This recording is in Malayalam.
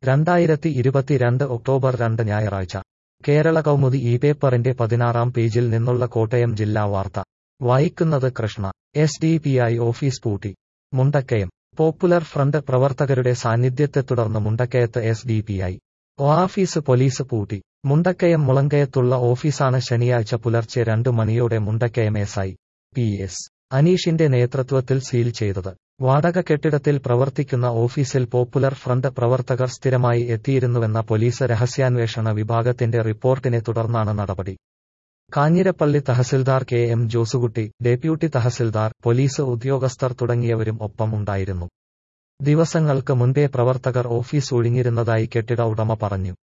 രണ്ടായിരത്തി ഇരുപത്തിരണ്ട് ഒക്ടോബർ രണ്ട് ഞായറാഴ്ച കേരള കൗമുദി ഈ പേപ്പറിന്റെ പതിനാറാം പേജിൽ നിന്നുള്ള കോട്ടയം ജില്ലാ വാർത്ത വായിക്കുന്നത് Krishna S D P I office പൂട്ടി മുണ്ടക്കയം പോപ്പുലർ ഫ്രണ്ട് പ്രവർത്തകരുടെ സാന്നിധ്യത്തെ തുടർന്ന് മുണ്ടക്കയത്ത് S D P I office police പൂട്ടി മുണ്ടക്കയം മുളങ്കയത്തുള്ള ഓഫീസാണ് ശനിയാഴ്ച പുലർച്ചെ രണ്ടു മണിയോടെ Mundakayam S I P S അനീഷിന്റെ നേതൃത്വത്തിൽ സീൽ ചെയ്തത് വാടക കെട്ടിടത്തിൽ പ്രവർത്തിക്കുന്ന ഓഫീസിൽ പോപ്പുലർ ഫ്രണ്ട് പ്രവർത്തകർ സ്ഥിരമായി എത്തിയിരുന്നുവെന്ന പോലീസ് രഹസ്യാന്വേഷണ വിഭാഗത്തിന്റെ റിപ്പോർട്ടിനെ തുടർന്നാണ് നടപടി Kanjirappally tahsildar K M Josekutty deputy tahsildar police ഉദ്യോഗസ്ഥർ തുടങ്ങിയവരും ഒപ്പം ഉണ്ടായിരുന്നു ദിവസങ്ങൾക്ക് മുൻപേ പ്രവർത്തകർ ഓഫീസ് ഒഴിഞ്ഞിരുന്നതായി കെട്ടിട ഉടമ പറഞ്ഞു